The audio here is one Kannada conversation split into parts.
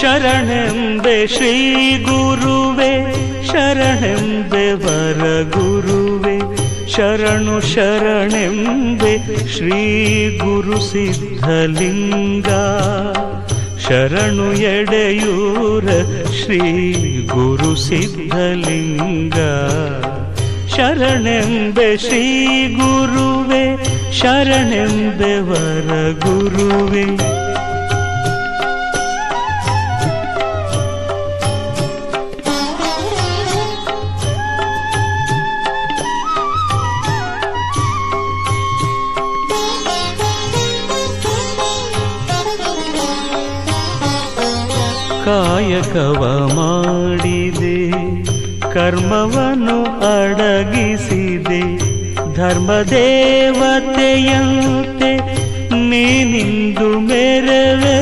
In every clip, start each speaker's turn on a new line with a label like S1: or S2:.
S1: ಶರಣೆಂಬೆ ಶ್ರೀ ಗುರುವೆ ಶರಣೆಂಬೆ ವರ ಗುರುವೆ ಶರಣು ಶರಣೆಂಬೆ ಶ್ರೀ ಗುರು ಸಿದ್ಧಲಿಂಗ ಶರಣು ಎಡೆಯೂರ ಶ್ರೀ ಗುರು ಸಿದ್ಧಲಿಂಗ ಶರಣೆಂಬೆ ಶ್ರೀ ಗುರುವೆ ಶರಣೆಂಬೆ ವರ ಗುರುವೆ ಕಾಯಕವ ಮಾಡಿದೆ ಕರ್ಮವನ್ನು ಅಡಗಿಸಿದೆ ಧರ್ಮದೇವತೆಯಂತೆ ನೀನಿಂದು ಮೆರವೆ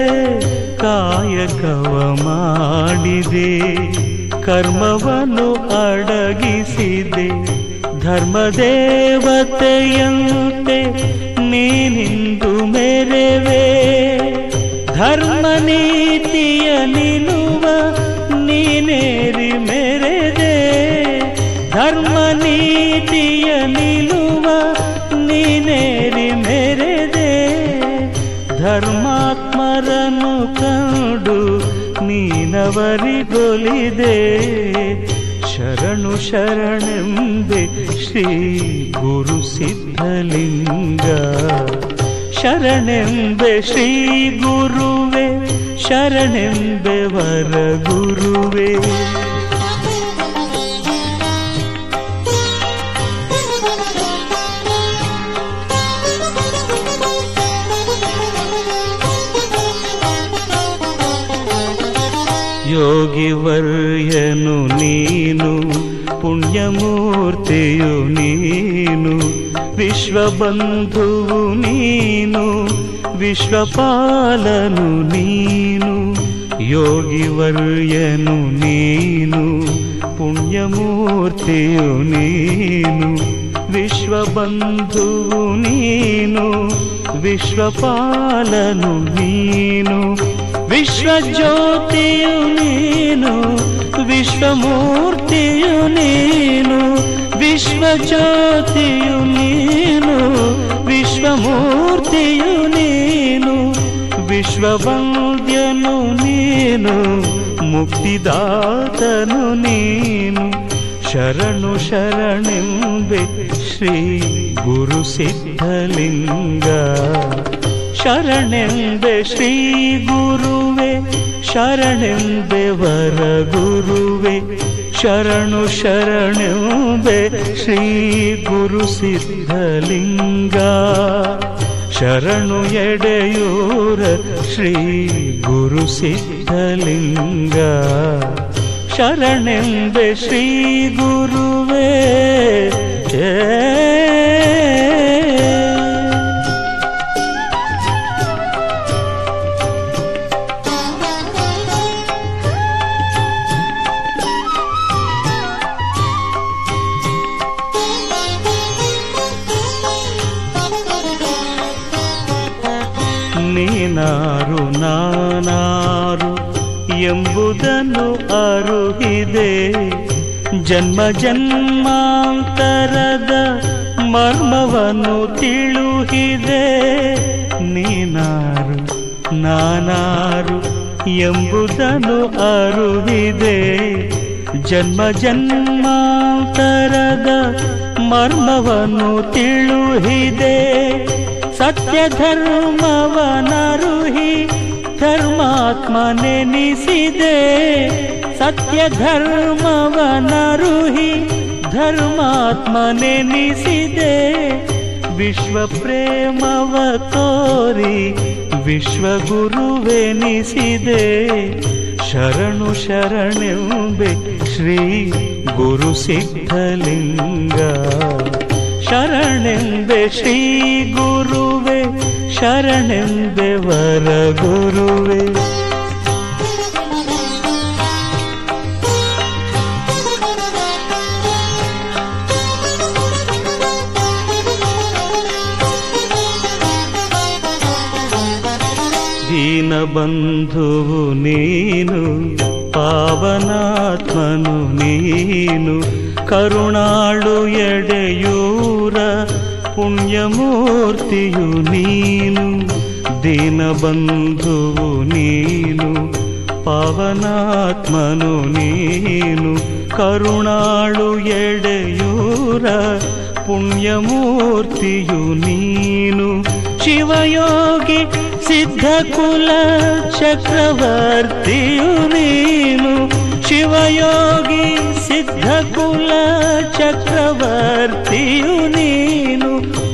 S1: ಕಾಯಕವ ಮಾಡಿದೆ ಕರ್ಮವನ್ನು ಅಡಗಿಸಿದೆ ಧರ್ಮದೇವತೆಯಂತೆ ನೀನಿಂದು ಮೆರವೆ ಧರ್ಮ ನೀತಿಯ ನಿಲುವ ನೀನೇರಿ ಮೆರೆದೆ ಧರ್ಮ ನೀತಿಯ ನಿಲುವ ನೀನೇರಿ ಮೆರೆದೆ ಧರ್ಮಾತ್ಮರನ್ನು ಕಂಡು ನೀನವರಿಗೊಲಿದೆ ಶರಣು ಶರಣೆಂಬೆ ಶ್ರೀ ಗುರು ಸಿದ್ಧಲಿಂಗ ಶರಣೆಂಬೆ ಶ್ರೀ ಗುರುವೆ ಶರಣೆಂಬೆ ವರ ಗುರುವೆ ಯೋಗಿವರ್ಯನು ನೀನು ಪುಣ್ಯಮೂರ್ತಿಯು ನೀನು ವಿಶ್ವಬಂಧುವು ನೀನು ವಿಶ್ವಪಾಲನು ನೀನು ಯೋಗಿವರ್ಯನು ನೀನು ಪುಣ್ಯಮೂರ್ತಿಯು ನೀನು ವಿಶ್ವಬಂಧುವು ನೀನು ವಿಶ್ವಪಾಲನು ನೀನು ವಿಶ್ವಜ್ಯೋತಿಯು ನೀನು ವಿಶ್ವಮೂರ್ತಿಯು ನೀನು ವಿಶ್ವಜ್ಯೋತಿಯು ನೀನು ವಿಶ್ವಮೂರ್ತಿಯು ನೀನು ವಿಶ್ವವಂದ್ಯನು ನೀನು ಮುಕ್ತಿದಾತನು ನೀನು ಶರಣು ಶರಣೆಂಬೆ ಶ್ರೀ ಗುರು ಸಿದ್ಧಲಿಂಗ ಶರಣೆಂಬೆ ಶ್ರೀ ಗುರುವೆ ಶರಣೆಂಬೆ ವರ ಗುರುವೆ ಶರಣು ಶರಣೆಂಬೆ ಶ್ರೀ ಗುರು ಸಿದ್ಧಲಿಂಗ ಶರಣು ಎಡೆಯೂರ ಶ್ರೀ ಗುರು ಸಿದ್ಧಲಿಂಗ ಶರಣೆಂಬೆ ಶ್ರೀ ಗುರುವೇ ಏ ನೀನಾರು ನಾನಾರು ಎಂಬುದನ್ನು ಅರುಹಿದೆ ಜನ್ಮ ಜನ್ಮಾಂತರದ ಮರ್ಮವನ್ನು ತಿಳುಹಿದೆ ನೀನಾರು ನಾನಾರು ಎಂಬುದನ್ನು ಅರುಹಿದೆ ಜನ್ಮ ಜನ್ಮಾಂತರದ ಮರ್ಮವನ್ನು ತಿಳುಹಿದೆ ಸತ್ಯ ಧರ್ಮವನರುಹಿ ಧರ್ಮಾತ್ಮನೆನಿಸಿದೆ ಸತ್ಯ ಧರ್ಮವನರುಹಿ ಧರ್ಮಾತ್ಮನೆನಿಸಿದೆ ವಿಶ್ವ ಪ್ರೇಮವ ತೋರಿ ವಿಶ್ವಗುರುವೆನಿಸಿದೆ ಶರಣು ಶರಣೆಂಬೆ ಶ್ರೀ ಗುರು ಸಿದ್ಧಲಿಂಗ ಶರಣೆಂಬೆ ಶ್ರೀ ಗುರುವೆ ಶರಣೆಂಬೆ ವರ ಗುರುವೆ ದೀನ ದೀನಬಂಧುವು ನೀನು ಪಾವನಾತ್ಮನು ನೀನು ಕರುಣಾಳು ಎಡೆಯೂರ ಪುಣ್ಯಮೂರ್ತಿಯು ನೀನು ದೀನಬಂಧುವು ನೀನು ಪಾವನಾತ್ಮನು ನೀನು ಕರುಣಾಳು ಎಡೆಯೂರ ಪುಣ್ಯಮೂರ್ತಿಯು ನೀನು ಶಿವಯೋಗಿ ಸಿದ್ಧಕುಲ ಚಕ್ರವರ್ತಿಯು ನೀನು ಶಿವಯೋಗಿ ಸಿದ್ಧಕುಲ ಚಕ್ರವರ್ತಿಯು ನೀನು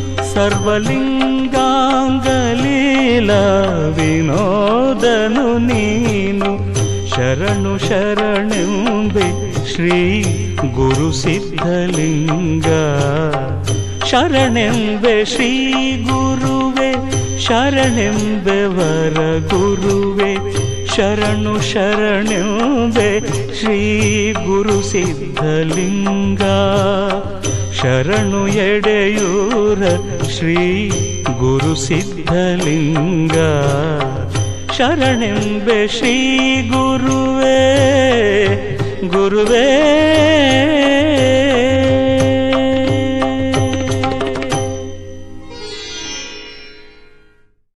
S1: ಸರ್ವಲಿಂಗಾಂಗಲೀಲ ವಿನೋದನು ನೀನು ಶರಣು ಶರಣೆಂಬೆ ಶ್ರೀ ಗುರು ಸಿದ್ಧಲಿಂಗ ಶರಣೆಂಬೆ ಶ್ರೀ ಗುರುವೆ ಶರಣೆಂಬೆ ವರ ಗುರುವೆ ಶರಣು ಶರಣೆಂಬೆ ಶ್ರೀ ಗುರು ಸಿದ್ಧಲಿಂಗ ಶರಣು ಎಡೆಯೂರ ಶ್ರೀ ಗುರು ಸಿದ್ಧಲಿಂಗ ಶರಣೆಂಬೆ ಶ್ರೀ ಗುರುವೇ ಗುರುವೇ